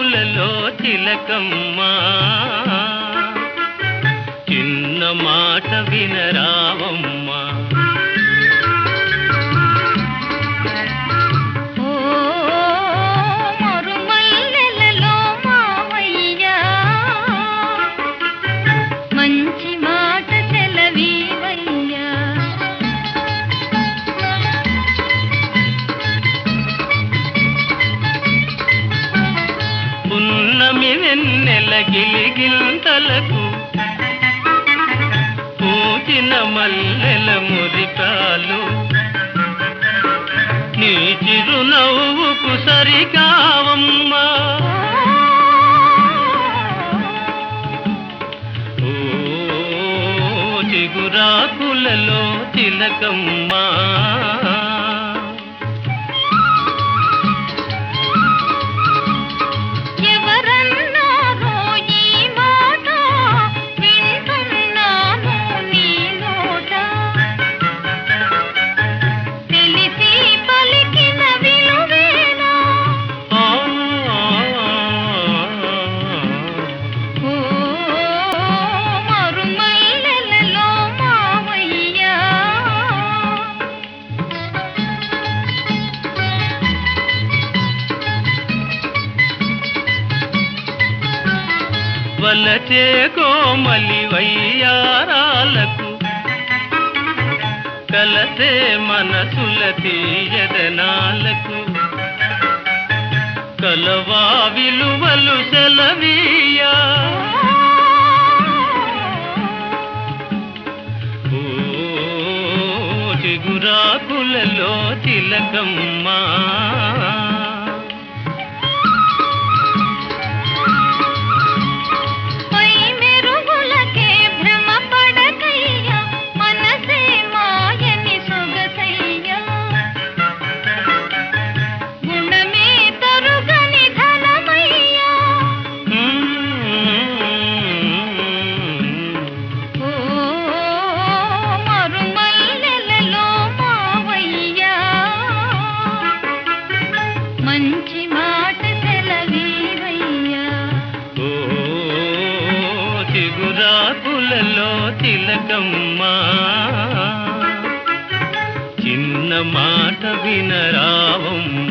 చిగురాకులలో చిలకమ్మా చిన్న మాట వినరావమ్మా ఓ మరుమల్లెలలో మావయ్య మంచి మాట సెలవీవయ్యా పున్నమి వెన్నెల గిలిగింతలకు పూచిన మల్లెల మురికాలు నీ చిరునవ్వుకు సరికావమ్మా ఓ చిగురాకులలో తిలకమ్మా ఎవరన్నారో ఈ మాట వింటున్నాను నీ నోట తెలిసి పలికిన విలువేనా ఆ, ఓ మరుమల్లెలలో మావయ్యా వలచే కోమలి వయ్యారాలకు కలసే మనసుల తీయదనాలకు కలవా విలువలు సెలవీయా ఓ చిగురాకులలో తిలకమ్మా పై మెరుగులకే భ్రమ పడకయ్యా మనసే మాయని సొగసయ్యా గుణమే తరుగని ధనమయ్యా ఓ మరుమల్లెలలో మావయ్యా మంచి మాట సెలవీవయ్యా ఓ చిగురాకులలో తిలకమ్మా చిన్న మాట వినరావమ్మా